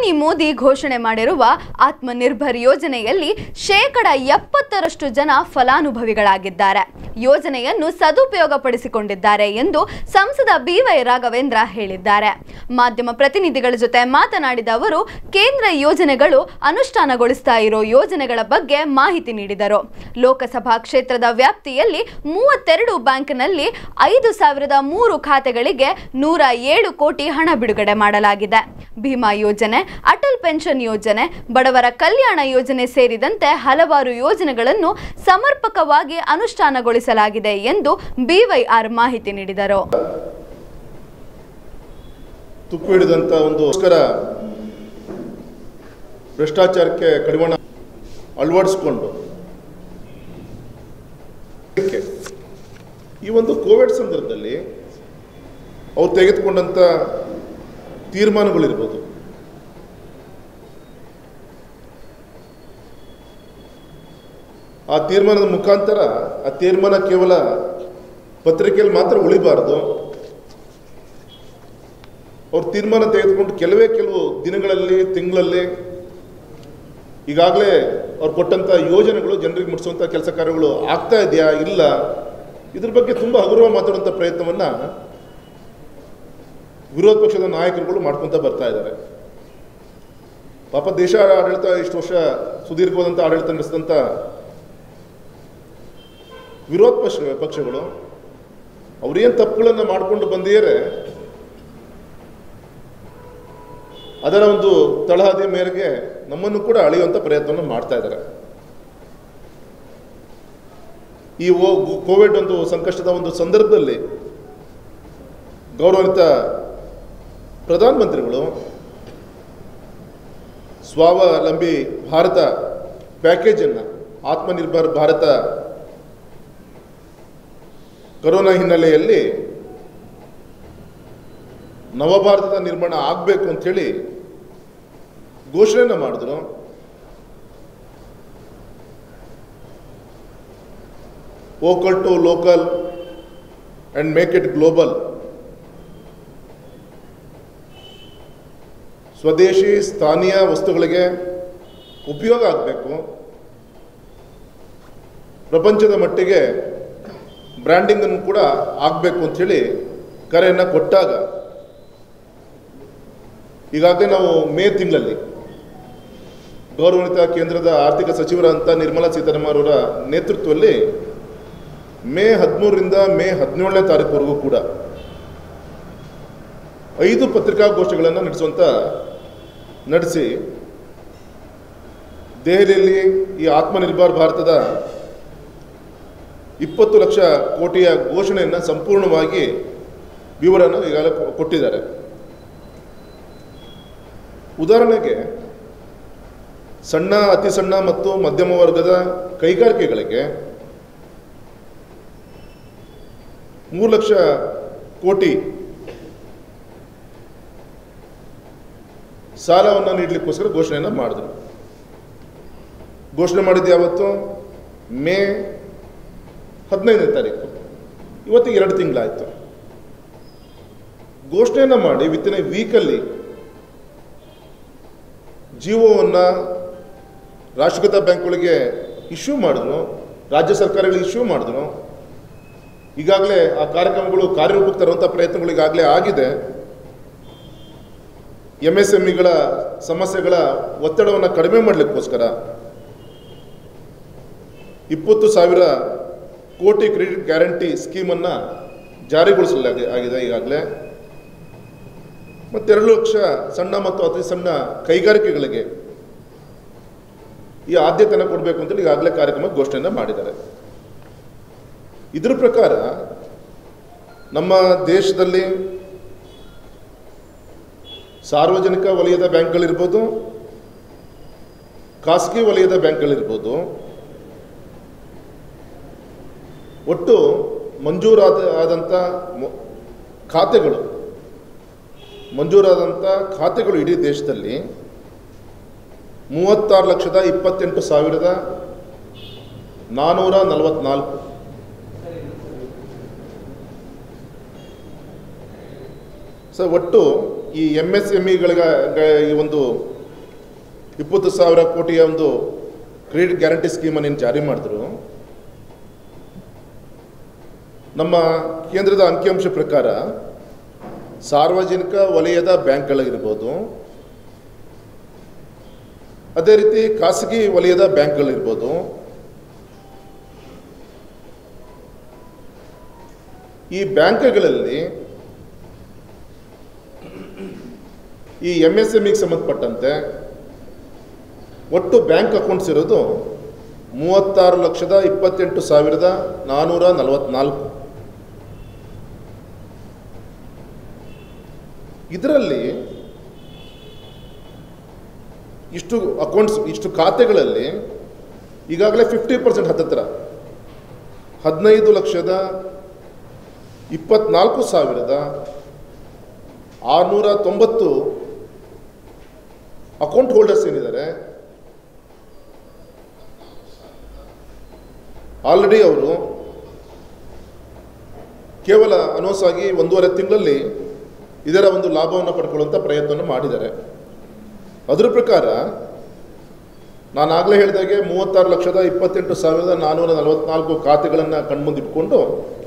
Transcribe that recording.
ಪ್ರಧಾನಿ ಮೋದಿ ಘೋಷಣೆ ಮಾಡಿರುವ ಆತ್ಮನಿರ್ಭರ್ ಯೋಜನೆಯಲ್ಲಿ ಶೇಕಡ ಎಪ್ಪತ್ತರಷ್ಟು ಜನ ಫಲಾನುಭವಿಗಳಾಗಿದ್ದಾರೆ ಯೋಜನೆಯನ್ನು ಸದುಪಯೋಗಪಡಿಸಿಕೊಂಡಿದ್ದಾರೆ ಎಂದು ಸಂಸದ ಬಿವೈ ರಾಘವೇಂದ್ರ ಹೇಳಿದ್ದಾರೆ ಮಾಧ್ಯಮ ಪ್ರತಿನಿಧಿಗಳ ಜೊತೆ ಮಾತನಾಡಿದ ಅವರು ಕೇಂದ್ರ ಯೋಜನೆಗಳು ಅನುಷ್ಠಾನಗೊಳಿಸ್ತಾ ಇರೋ ಯೋಜನೆಗಳ ಬಗ್ಗೆ ಮಾಹಿತಿ ನೀಡಿದರು ಲೋಕಸಭಾ ಕ್ಷೇತ್ರದ ವ್ಯಾಪ್ತಿಯಲ್ಲಿ ಮೂವತ್ತೆರಡು ಬ್ಯಾಂಕ್ನಲ್ಲಿ ಐದು ಸಾವಿರದ ಮೂರು ಖಾತೆಗಳಿಗೆ ನೂರ ಏಳು ಕೋಟಿ ಹಣ ಬಿಡುಗಡೆ ಮಾಡಲಾಗಿದೆ ಭೀಮಾ ಯೋಜನೆ ಅಟಲ್ ಪೆನ್ಷನ್ ಯೋಜನೆ ಬಡವರ ಕಲ್ಯಾಣ ಯೋಜನೆ ಸೇರಿದಂತೆ ಹಲವಾರು ಯೋಜನೆಗಳನ್ನು ಸಮರ್ಪಕವಾಗಿ ಅನುಷ್ಠಾನಗೊಳಿಸಲಾಗಿದೆ ಎಂದು ಬಿವೈಆರ್ ಮಾಹಿತಿ ನೀಡಿದರು ತುಕ್ಕು ಹಿಡಿದಂಥ ಒಂದು ಸ್ಕರ ಭ್ರಷ್ಟಾಚಾರಕ್ಕೆ ಕಡಿವಾಣ ಅಳವಡಿಸ್ಕೊಂಡು ಇದಕ್ಕೆ ಈ ಒಂದು ಕೋವಿಡ್ ಸಂದರ್ಭದಲ್ಲಿ ಅವ್ರು ತೆಗೆದುಕೊಂಡಂಥ ತೀರ್ಮಾನಗಳಿರ್ಬೋದು ಆ ತೀರ್ಮಾನದ ಮುಖಾಂತರ ಆ ತೀರ್ಮಾನ ಕೇವಲ ಪತ್ರಿಕೆಯಲ್ಲಿ ಮಾತ್ರ ಉಳಿಬಾರ್ದು ಅವ್ರು ತೀರ್ಮಾನ ತೆಗೆದುಕೊಂಡು ಕೆಲವೇ ಕೆಲವು ದಿನಗಳಲ್ಲಿ ತಿಂಗಳಲ್ಲಿ ಈಗಾಗಲೇ ಅವ್ರು ಕೊಟ್ಟಂಥ ಯೋಜನೆಗಳು ಜನರಿಗೆ ಮುಟ್ಟಿಸುವಂಥ ಕೆಲಸ ಕಾರ್ಯಗಳು ಆಗ್ತಾ ಇದೆಯಾ ಇಲ್ಲ ಇದ್ರ ಬಗ್ಗೆ ತುಂಬ ಹಗುರವ ಮಾತಾಡುವಂಥ ಪ್ರಯತ್ನವನ್ನು ವಿರೋಧ ಪಕ್ಷದ ನಾಯಕರುಗಳು ಮಾಡ್ಕೊತ ಬರ್ತಾ ಇದ್ದಾರೆ ಪಾಪ ದೇಶ ಆಡಳಿತ ಇಷ್ಟು ವರ್ಷ ಸುದೀರ್ಘವಾದಂಥ ಆಡಳಿತ ನಡೆಸಿದಂಥ ವಿರೋಧ ಪಕ್ಷ ಪಕ್ಷಗಳು ಅವ್ರೇನು ತಪ್ಪುಗಳನ್ನು ಮಾಡಿಕೊಂಡು ಬಂದಿದ್ದಾರೆ ಅದರ ಒಂದು ತಳಹದಿ ಮೇರೆಗೆ ನಮ್ಮನ್ನು ಕೂಡ ಅಳೆಯುವಂಥ ಪ್ರಯತ್ನವನ್ನು ಮಾಡ್ತಾ ಇದ್ದಾರೆ ಈ ಓ- ಕೋವಿಡ್ ಒಂದು ಸಂಕಷ್ಟದ ಒಂದು ಸಂದರ್ಭದಲ್ಲಿ ಗೌರವಾನ್ವಿತ ಪ್ರಧಾನಮಂತ್ರಿಗಳು ಸ್ವಾವಲಂಬಿ ಭಾರತ ಪ್ಯಾಕೇಜನ್ನು ಆತ್ಮನಿರ್ಭರ್ ಭಾರತ ಕೊರೋನಾ ಹಿನ್ನೆಲೆಯಲ್ಲಿ ನವಭಾರತದ ನಿರ್ಮಾಣ ಆಗಬೇಕು ಅಂಥೇಳಿ ಘೋಷಣೆಯನ್ನು ಮಾಡಿದ್ರು vocal to local and make it global ಸ್ವದೇಶಿ ಸ್ಥಾನೀಯ ವಸ್ತುಗಳಿಗೆ ಉಪಯೋಗ ಆಗಬೇಕು ಪ್ರಪಂಚದ ಮಟ್ಟಿಗೆ ಬ್ರ್ಯಾಂಡಿಂಗನ್ನು ಕೂಡ ಆಗಬೇಕು ಅಂಥೇಳಿ ಕರೆಯನ್ನು ಕೊಟ್ಟಾಗ ಈಗಾಗಲೇ ನಾವು ಮೇ ತಿಂಗಳಲ್ಲಿ ಗೌರವಾನ್ವಿತ ಕೇಂದ್ರದ ಆರ್ಥಿಕ ಸಚಿವರಂತ ನಿರ್ಮಲಾ ಸೀತಾರಾಮನ್ ಅವರ ನೇತೃತ್ವದಲ್ಲಿ ಮೇ ಹದಿಮೂರರಿಂದ ಮೇ ಹದಿನೇಳನೇ ತಾರೀಕುವರೆಗೂ ಕೂಡ ಐದು ಪತ್ರಿಕಾಗೋಷ್ಠಿಗಳನ್ನು ನಡೆಸುವಂಥ ನಡೆಸಿ ದೆಹಲಿಯಲ್ಲಿ ಈ ಆತ್ಮನಿರ್ಭರ್ ಭಾರತದ ಇಪ್ಪತ್ತು ಲಕ್ಷ ಕೋಟಿಯ ಘೋಷಣೆಯನ್ನು ಸಂಪೂರ್ಣವಾಗಿ ವಿವರನ್ನು ಈಗಾಗಲೇ ಕೊ- ಕೊಟ್ಟಿದ್ದಾರೆ ಉದಾಹರಣೆಗೆ ಸಣ್ಣ ಅತಿ ಸಣ್ಣ ಮತ್ತು ಮಧ್ಯಮ ವರ್ಗದ ಕೈಗಾರಿಕೆಗಳಿಗೆ ಮೂರು ಲಕ್ಷ ಕೋಟಿ ಸಾಲವನ್ನು ನೀಡಲಿಕ್ಕೋಸ್ಕರ ಘೋಷಣೆಯನ್ನು ಮಾಡಿದ್ರು ಘೋಷಣೆ ಮಾಡಿದ್ದು ಯಾವತ್ತು ಮೇ ಹದಿನೈದನೇ ತಾರೀಕು ಇವತ್ತಿಗೆ ಎರಡು ತಿಂಗಳಾಯಿತು ಘೋಷಣೆಯನ್ನು ಮಾಡಿ ವಿತಿನ್ ಎ ವೀಕಲ್ಲಿ ಜಿಯೋವನ್ನು ರಾಷ್ಟ್ರೀಕೃತ ಬ್ಯಾಂಕ್ಗಳಿಗೆ ಇಶ್ಯೂ ಮಾಡಿದ್ರು ರಾಜ್ಯ ಸರ್ಕಾರಗಳಿಗೆ ಇಶ್ಯೂ ಮಾಡಿದ್ರು ಈಗಾಗಲೇ ಆ ಕಾರ್ಯಕ್ರಮಗಳು ಕಾರ್ಯರೂಪಕ್ಕೆ ತರುವಂಥ ಪ್ರಯತ್ನಗಳು ಈಗಾಗಲೇ ಆಗಿದೆ ಎಮ್ ಎಸ್ ಎಮ್ ಇಗಳ ಸಮಸ್ಯೆಗಳ ಒತ್ತಡವನ್ನು ಕಡಿಮೆ ಮಾಡಲಿಕ್ಕೋಸ್ಕರ ಇಪ್ಪತ್ತು ಸಾವಿರ ಕೋಟಿ ಕ್ರೆಡಿಟ್ ಗ್ಯಾರಂಟಿ ಸ್ಕೀಮನ್ನು ಜಾರಿಗೊಳಿಸಲಾಗಿ ಆಗಿದೆ ಈಗಾಗಲೇ ಮತ್ತೆರಡು ಲಕ್ಷ ಸಣ್ಣ ಮತ್ತು ಅತಿ ಸಣ್ಣ ಕೈಗಾರಿಕೆಗಳಿಗೆ ಈ ಆದ್ಯತೆಯನ್ನು ಕೊಡಬೇಕು ಅಂತೇಳಿ ಈಗಾಗಲೇ ಕಾರ್ಯಕ್ರಮ ಘೋಷಣೆಯನ್ನು ಮಾಡಿದ್ದಾರೆ ಇದ್ರ ಪ್ರಕಾರ ನಮ್ಮ ದೇಶದಲ್ಲಿ ಸಾರ್ವಜನಿಕ ವಲಯದ ಬ್ಯಾಂಕ್ಗಳಿರ್ಬೋದು ಖಾಸಗಿ ವಲಯದ ಬ್ಯಾಂಕ್ಗಳಿರ್ಬೋದು ಒಟ್ಟು ಮಂಜೂರಾದ ಆದಂಥ ಮೊ- ಖಾತೆಗಳು ಮಂಜೂರಾದಂಥ ಖಾತೆಗಳು ಇಡೀ ದೇಶದಲ್ಲಿ ಮೂವತ್ತಾರು ಲಕ್ಷದ ಇಪ್ಪತ್ತೆಂಟು ಸಾವಿರದ ನಾನ್ನೂರ ನಲವತ್ನಾಲ್ಕು ಸೊ ಒಟ್ಟು ಈ ಎಮ್ ಎಸ್ ಎಮ್ ಇಗಳಿಗೆ ಈ ಒಂದು ಇಪ್ಪತ್ತು ಸಾವಿರ ಕೋಟಿಯ ಒಂದು ಕ್ರೆಡಿಟ್ ಗ್ಯಾರಂಟಿ ಸ್ಕೀಮನ್ನು ಏನು ಜಾರಿ ಮಾಡಿದ್ರು ನಮ್ಮ ಕೇಂದ್ರದ ಅಂಕಿಅಂಶ ಪ್ರಕಾರ ಸಾರ್ವಜನಿಕ ವಲಯದ ಬ್ಯಾಂಕ್ಗಳಿರ್ಬೋದು ಅದೇ ರೀತಿ ಖಾಸಗಿ ವಲಯದ ಬ್ಯಾಂಕ್ಗಳಿರ್ಬೋದು ಈ ಬ್ಯಾಂಕ್ಗಳಲ್ಲಿ ಈ ಎಮ್ ಎಸ್ ಎಮ್ ಇಗೆ ಸಂಬಂಧಪಟ್ಟಂತೆ ಒಟ್ಟು ಬ್ಯಾಂಕ್ ಅಕೌಂಟ್ಸ್ ಇರೋದು ಮೂವತ್ತಾರು ಲಕ್ಷದ ಇಪ್ಪತ್ತೆಂಟು ಸಾವಿರದ ನಾನ್ನೂರ ನಲವತ್ನಾಲ್ಕು ಇದರಲ್ಲಿ ಇಷ್ಟು ಅಕೌಂಟ್ಸ್ ಇಷ್ಟು ಖಾತೆಗಳಲ್ಲಿ ಈಗಾಗಲೇ ಫಿಫ್ಟಿ ಪರ್ಸೆಂಟ್ ಹತ್ತತ್ರ ಹದಿನೈದು ಲಕ್ಷದ ಇಪ್ಪತ್ನಾಲ್ಕು ಸಾವಿರದ ಆರುನೂರ ತೊಂಬತ್ತು ಅಕೌಂಟ್ ಹೋಲ್ಡರ್ಸ್ ಏನಿದ್ದಾರೆ ಆಲ್ರೆಡಿ ಅವರು ಕೇವಲ ಅನೌನ್ಸ್ ಆಗಿ ಒಂದೂವರೆ ತಿಂಗಳಲ್ಲಿ ಇದರ ಒಂದು ಲಾಭವನ್ನು ಪಡ್ಕೊಳ್ಳುವಂಥ ಪ್ರಯತ್ನವನ್ನು ಮಾಡಿದ್ದಾರೆ ಅದರ ಪ್ರಕಾರ ನಾನು ಆಗಲೇ ಹೇಳಿದಾಗೆ ಮೂವತ್ತಾರು ಲಕ್ಷದ ಇಪ್ಪತ್ತೆಂಟು ಸಾವಿರದ ನಾನ್ನೂರ ನಲವತ್ನಾಲ್ಕು ಖಾತೆಗಳನ್ನು ಕಣ್ಮುಂದಿಟ್ಕೊಂಡು